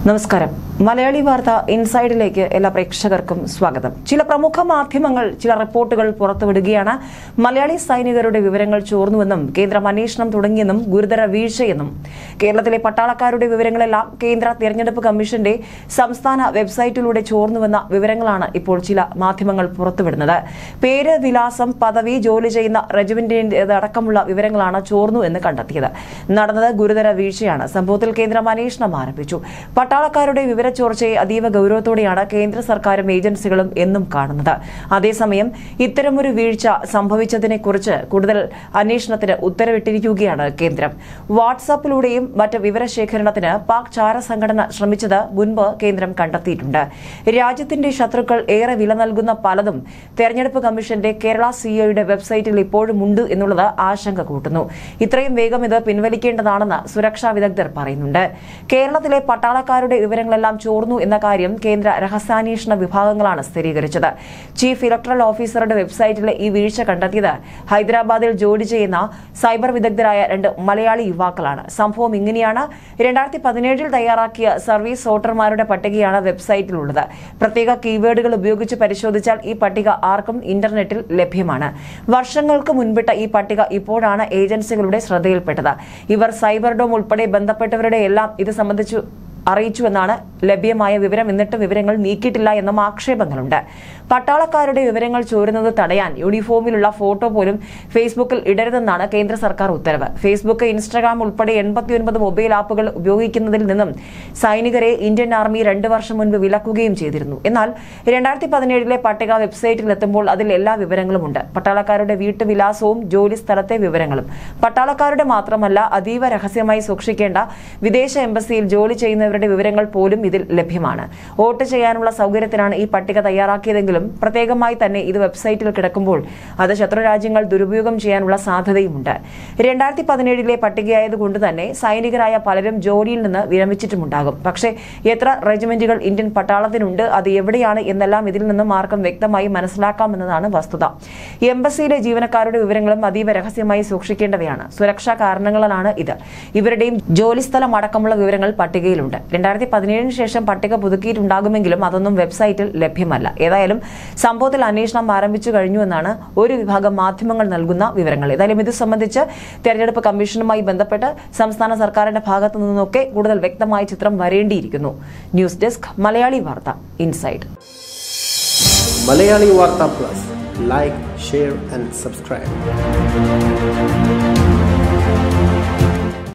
നമസ്കാരം മലയാളി വാർത്ത ഇൻസൈഡിലേക്ക് എല്ലാ പ്രേക്ഷകർക്കും സ്വാഗതം ചില പ്രമുഖ മാധ്യമങ്ങൾ ചില റിപ്പോർട്ടുകൾ പുറത്തുവിടുകയാണ് മലയാളി സൈനികരുടെ വിവരങ്ങൾ ചോർന്നുവെന്നും കേന്ദ്രം അന്വേഷണം തുടങ്ങിയെന്നും ഗുരുതര വീഴ്ചയെന്നും കേരളത്തിലെ പട്ടാളക്കാരുടെ വിവരങ്ങളെല്ലാം കേന്ദ്ര തെരഞ്ഞെടുപ്പ് കമ്മീഷന്റെ സംസ്ഥാന വെബ്സൈറ്റിലൂടെ ചോർന്നുവെന്ന വിവരങ്ങളാണ് ഇപ്പോൾ ചില മാധ്യമങ്ങൾ പുറത്തുവിടുന്നത് പേര് വിലാസം പദവി ജോലി ചെയ്യുന്ന റെജിമെന്റിന്റേതടക്കമുള്ള വിവരങ്ങളാണ് ചോർന്നു എന്ന് കണ്ടെത്തിയത് നടന്നത് ഗുരുതര വീഴ്ചയാണ് സംഭവത്തിൽ കേന്ദ്രം അന്വേഷണം ആരംഭിച്ചു പട്ടാളക്കാരുടെ വിവരച്ചോർച്ചയെ അതീവ ഗൌരവത്തോടെയാണ് കേന്ദ്ര സർക്കാരും ഏജൻസികളും എന്നും കാണുന്നത് അതേസമയം ഇത്തരമൊരു വീഴ്ച സംഭവിച്ചതിനെക്കുറിച്ച് കൂടുതൽ അന്വേഷണത്തിന് ഉത്തരവിട്ടിരിക്കുകയാണ് കേന്ദ്രം വാട്സാപ്പിലൂടെയും മറ്റ് വിവരശേഖരണത്തിന് പാക് ചാര സംഘടന ശ്രമിച്ചത് മുൻപ് കേന്ദ്രം കണ്ടെത്തിയിട്ടുണ്ട് രാജ്യത്തിന്റെ ശത്രുക്കൾ ഏറെ വില നൽകുന്ന പലതും തെരഞ്ഞെടുപ്പ് കമ്മീഷന്റെ കേരള സിഒയുടെ വെബ്സൈറ്റിൽ ഇപ്പോഴും ഉണ്ട് എന്നുള്ളത് ആശങ്ക കൂട്ടുന്നു ഇത്രയും വേഗം ഇത് പിൻവലിക്കേണ്ടതാണെന്ന് സുരക്ഷാ വിദഗ്ധർ പറയുന്നുണ്ട് കേരളത്തിലെ പട്ടാളക്കാരുടെ വിവരങ്ങളെല്ലാം ചോർന്നു എന്ന കാര്യം കേന്ദ്ര രഹസ്യാന്വേഷണ വിഭാഗങ്ങളാണ് സ്ഥിരീകരിച്ചത് ചീഫ് ഇലക്ടറൽ ഓഫീസറുടെ വെബ്സൈറ്റിലെ ഈ വീഴ്ച കണ്ടെത്തിയത് ഹൈദരാബാദിൽ ജോലി ചെയ്യുന്ന സൈബർ വിദഗ്ധരായ രണ്ട് മലയാളി യുവാക്കളാണ് സംഭവം ഇങ്ങനെയാണ് രണ്ടായിരത്തി പതിനേഴിൽ തയ്യാറാക്കിയ സർവീസ് വോട്ടർമാരുടെ പട്ടികയാണ് വെബ്സൈറ്റിലുള്ളത് പ്രത്യേക കീവേഡുകൾ ഉപയോഗിച്ച് പരിശോധിച്ചാൽ ഈ പട്ടിക ആർക്കും ഇന്റർനെറ്റിൽ ലഭ്യമാണ് വർഷങ്ങൾക്ക് മുൻപിട്ട ഈ പട്ടിക ഇപ്പോഴാണ് ഏജൻസികളുടെ ശ്രദ്ധയിൽപ്പെട്ടത് ഇവർ സൈബർ ഡോം ഉൾപ്പെടെ ബന്ധപ്പെട്ടവരുടെ എല്ലാം ഇത് സംബന്ധിച്ചു അറിയിച്ചുവെന്നാണ് ലഭ്യമായ വിവരം എന്നിട്ടും വിവരങ്ങൾ നീക്കിയിട്ടില്ല എന്നും ആക്ഷേപങ്ങളുണ്ട് പട്ടാളക്കാരുടെ വിവരങ്ങൾ ചോരുന്നത് തടയാൻ യൂണിഫോമിലുള്ള ഫോട്ടോ പോലും ഫേസ്ബുക്കിൽ ഇടരുതെന്നാണ് കേന്ദ്ര സർക്കാർ ഉത്തരവ് ഫേസ്ബുക്ക് ഇൻസ്റ്റഗ്രാം ഉൾപ്പെടെ എൺപത്തിയൊൻപത് മൊബൈൽ ആപ്പുകൾ ഉപയോഗിക്കുന്നതിൽ നിന്നും സൈനികരെ ഇന്ത്യൻ ആർമി രണ്ട് വർഷം മുൻപ് വിലക്കുകയും ചെയ്തിരുന്നു എന്നാൽ രണ്ടായിരത്തി പതിനേഴിലെ പട്ടിക വെബ്സൈറ്റിൽ എത്തുമ്പോൾ അതിൽ എല്ലാ വിവരങ്ങളും ഉണ്ട് പട്ടാളക്കാരുടെ വീട്ടുവിലാസവും ജോലി സ്ഥലത്തെ വിവരങ്ങളും പട്ടാളക്കാരുടെ മാത്രമല്ല അതീവ രഹസ്യമായി സൂക്ഷിക്കേണ്ട വിദേശ എംബസിയിൽ ജോലി ചെയ്യുന്നവരുടെ വിവരങ്ങൾ പോലും ഇതിൽ ലഭ്യമാണ് വോട്ട് ചെയ്യാനുള്ള സൗകര്യത്തിനാണ് ഈ പട്ടിക തയ്യാറാക്കിയതെങ്കിലും പ്രത്യേകമായി തന്നെ ഇത് വെബ്സൈറ്റിൽ കിടക്കുമ്പോൾ അത് ശത്രുരാജ്യങ്ങൾ ദുരുപയോഗം ചെയ്യാനുള്ള സാധ്യതയുമുണ്ട് രണ്ടായിരത്തി പതിനേഴിലെ പട്ടികയായതുകൊണ്ട് തന്നെ സൈനികരായ പലരും ജോലിയിൽ നിന്ന് വിരമിച്ചിട്ടുമുണ്ടാകും പക്ഷേ എത്ര റെജിമെന്റുകൾ ഇന്ത്യൻ പട്ടാളത്തിനുണ്ട് അത് എവിടെയാണ് എന്നെല്ലാം ഇതിൽ നിന്നും ആർക്കും വ്യക്തമായി മനസ്സിലാക്കാമെന്നതാണ് വസ്തുത എംബസിയിലെ ജീവനക്കാരുടെ വിവരങ്ങളും അതീവ രഹസ്യമായി സൂക്ഷിക്കേണ്ടവയാണ് സുരക്ഷാ കാരണങ്ങളാണ് ഇത് ഇവരുടെയും ജോലിസ്ഥലം അടക്കമുള്ള വിവരങ്ങൾ പട്ടികയിലുണ്ട് രണ്ടായിരത്തി പതിനേഴിന് ശേഷം പട്ടിക പുതുക്കിയിട്ടുണ്ടാകുമെങ്കിലും അതൊന്നും വെബ്സൈറ്റിൽ ലഭ്യമല്ല ഏതായാലും സംഭവത്തിൽ അന്വേഷണം ആരംഭിച്ചു കഴിഞ്ഞുവെന്നാണ് ഒരു വിഭാഗം മാധ്യമങ്ങൾ നൽകുന്ന വിവരങ്ങൾ ഏതായാലും ഇത് സംബന്ധിച്ച് തെരഞ്ഞെടുപ്പ് കമ്മീഷനുമായി ബന്ധപ്പെട്ട് സംസ്ഥാന സർക്കാരിന്റെ ഭാഗത്തു നിന്നൊക്കെ കൂടുതൽ വ്യക്തമായ ചിത്രം വരേണ്ടിയിരിക്കുന്നു news desk Malayali Vartha inside Malayali Warta Plus. Like, share, and subscribe.